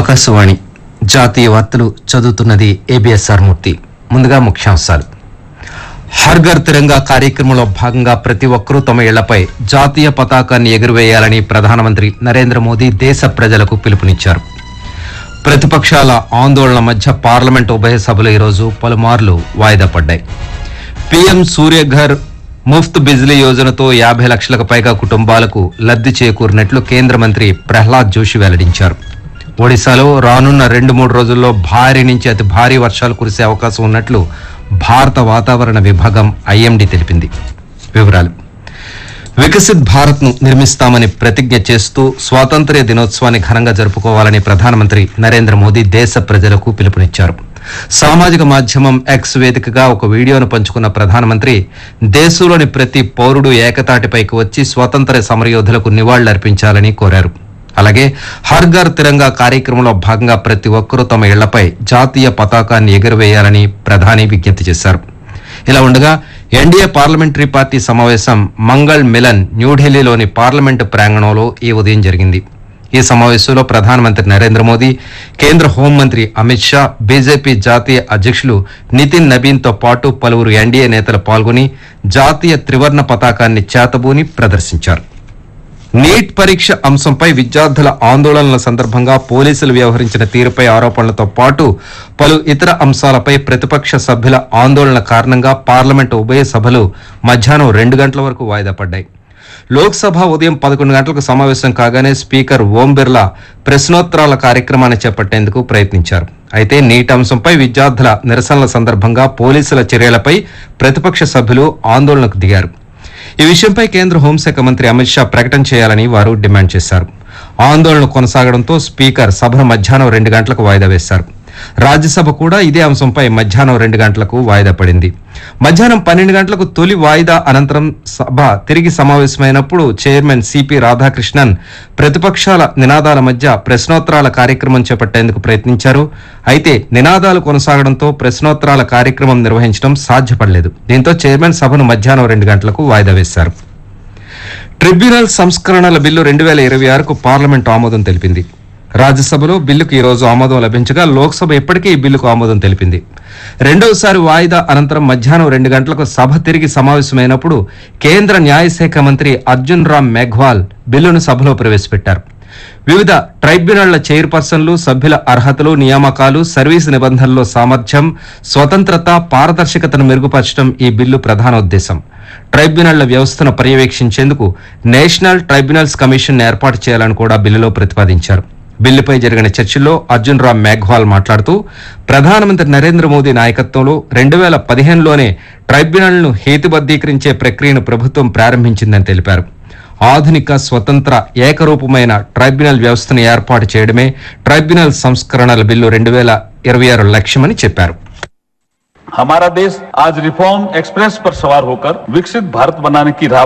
ఆకాశవాణి జాతీయ వార్తలు చదువుతున్నది ఏబిఎస్ఆర్ మూర్తి ముందుగా ముఖ్యాంశాలు హర్ ఘర్ తిరంగా కార్యక్రమంలో భాగంగా ప్రతి ఒక్కరూ తమ ఇళ్లపై జాతీయ పతాకాన్ని ఎగురవేయాలని ప్రధానమంత్రి నరేంద్ర మోదీ దేశ ప్రజలకు పిలుపునిచ్చారు ప్రతిపక్షాల ఆందోళన మధ్య పార్లమెంట్ ఉభయ సభలు ఈరోజు పలుమార్లు వాయిదా పడ్డాయి పీఎం సూర్యఘర్ ముఫ్త్ బిజ్లీ యోజనతో యాభై లక్షలకు పైగా కుటుంబాలకు లబ్ధి చేకూరినట్లు కేంద్ర మంత్రి ప్రహ్లాద్ జోషి వెల్లడించారు ఒడిశాలో రానున్న రెండు మూడు రోజుల్లో భారీ నుంచి అతి భారీ వర్షాలు కురిసే అవకాశం ఉన్నట్లు భారత వాతావరణ విభాగం ఐఎండీ తెలిపింది వివరాలు వికసిత్ భారత్ ను నిర్మిస్తామని ప్రతిజ్ఞ చేస్తూ స్వాతంత్ర్య దినోత్సవాన్ని ఘనంగా జరుపుకోవాలని ప్రధానమంత్రి నరేంద్ర మోదీ దేశ ప్రజలకు పిలుపునిచ్చారు సామాజిక మాధ్యమం ఎక్స్ వేదికగా ఒక వీడియోను పంచుకున్న ప్రధానమంత్రి దేశంలోని ప్రతి పౌరుడు ఏకతాటిపైకి వచ్చి స్వాతంత్ర్య సమరయోధులకు నివాళులర్పించాలని కోరారు అలాగే హర్ ఘర్ తిరంగా కార్యక్రమంలో భాగంగా ప్రతి ఒక్కరూ తమ ఇళ్లపై జాతీయ పతాకాన్ని ఎగురవేయాలని ప్రధాని విజ్ఞప్తి చేశారు ఇలా ఉండగా ఎన్డీఏ పార్లమెంటరీ పార్టీ సమావేశం మంగళ్ మిలన్ న్యూఢిల్లీలోని పార్లమెంటు ప్రాంగణంలో ఈ ఉదయం జరిగింది ఈ సమావేశంలో ప్రధానమంత్రి నరేంద్ర మోదీ కేంద్ర హోంమంత్రి అమిత్ షా బీజేపీ జాతీయ అధ్యక్షులు నితిన్ నబీన్తో పాటు పలువురు ఎన్డీఏ నేతలు పాల్గొని జాతీయ త్రివర్ణ పతాకాన్ని చేతబూని ప్రదర్శించారు నీట్ పరీక్ష అంశంపై విద్యార్థుల ఆందోళనల సందర్భంగా పోలీసులు వ్యవహరించిన తీరుపై ఆరోపణలతో పాటు పలు ఇతర అంశాలపై ప్రతిపక్ష సభ్యుల ఆందోళన కారణంగా పార్లమెంటు ఉభయ సభలు మధ్యాహ్నం రెండు గంటల వరకు వాయిదా పడ్డాయి లోక్సభ ఉదయం పదకొండు గంటలకు సమావేశం కాగానే స్పీకర్ ఓం బిర్లా ప్రశ్నోత్తరాల కార్యక్రమాన్ని చేపట్టేందుకు ప్రయత్నించారు అయితే నీట్ అంశంపై విద్యార్థుల నిరసనల సందర్భంగా పోలీసుల చర్యలపై ప్రతిపక్ష సభ్యులు ఆందోళనకు దిగారు ఈ విషయంపై కేంద్ర హోంశాఖ మంత్రి అమిత్ షా ప్రకటన చేయాలని వారు డిమాండ్ చేశారు ఆందోళన కొనసాగడంతో స్పీకర్ సభను మధ్యాహ్నం రెండు గంటలకు వాయిదా వేశారు రాజ్యసభ కూడా ఇదే అంశంపై మధ్యాహ్నం రెండు గంటలకు వాయిదా పడింది మధ్యాహ్నం పన్నెండు గంటలకు తొలి వాయిదా అనంతరం సభ తిరిగి సమావేశమైనప్పుడు చైర్మన్ సిపి రాధాకృష్ణన్ ప్రతిపక్షాల నినాదాల మధ్య ప్రశ్నోత్తరాల కార్యక్రమం చేపట్టేందుకు ప్రయత్నించారు అయితే నినాదాలు కొనసాగడంతో ప్రశ్నోత్తరాల కార్యక్రమం నిర్వహించడం సాధ్యపడలేదు దీంతో చైర్మన్ సభను మధ్యాహ్నం రెండు గంటలకు వాయిదా వేశారు ట్రిబ్యునల్ సంస్కరణల బిల్లు రెండు వేల ఇరవై ఆరుకు పార్లమెంట్ ఆమోదం తెలిపింది రాజ్యసభలో బిల్లుకు ఈ రోజు ఆమోదం లభించగా లోక్సభ ఇప్పటికే ఈ బిల్లుకు ఆమోదం తెలిపింది రెండవసారి వాయిదా అనంతరం మధ్యాహ్నం రెండు గంటలకు సభ తిరిగి సమావేశమైనప్పుడు కేంద్ర న్యాయశాఖ మంత్రి అర్జున్ రామ్ మేఘ్వాల్ బిల్లును సభలో ప్రవేశపెట్టారు వివిధ ట్రైబ్యునళ్ల చైర్పర్సన్లు సభ్యుల అర్హతలు నియామకాలు సర్వీసు నిబంధనల్లో సామర్థ్యం స్వతంత్రత పారదర్శకతను మెరుగుపరచడం ఈ బిల్లు ప్రధాన ఉద్దేశం ట్రైబ్యునళ్ల వ్యవస్థను పర్యవేక్షించేందుకు నేషనల్ ట్రైబ్యునల్స్ కమిషన్ ఏర్పాటు చేయాలని కూడా బిల్లులో ప్రతిపాదించారు బిల్లుపై జరిగిన చర్చల్లో అర్జున్ రామ్ మేఘ్వాల్ మాట్లాడుతూ ప్రధానమంత్రి నరేంద్ర మోదీ నాయకత్వంలో రెండు వేల పదిహేనులోనే ట్రైబ్యునల్ను హేతుబద్ధీకరించే ప్రక్రియను ప్రభుత్వం ప్రారంభించిందని తెలిపారు ఆధునిక స్వతంత్ర ఏకరూపమైన ట్రైబ్యునల్ వ్యవస్థను ఏర్పాటు చేయడమే ట్రైబ్యునల్ సంస్కరణల బిల్లు రెండు వేల ఇరవై ఆరు లక్ష్యమని చెప్పారు हमारा देश आज रिफॉर्म एक्सप्रेस पर सवार होकर विकसित भारत बनाने की राह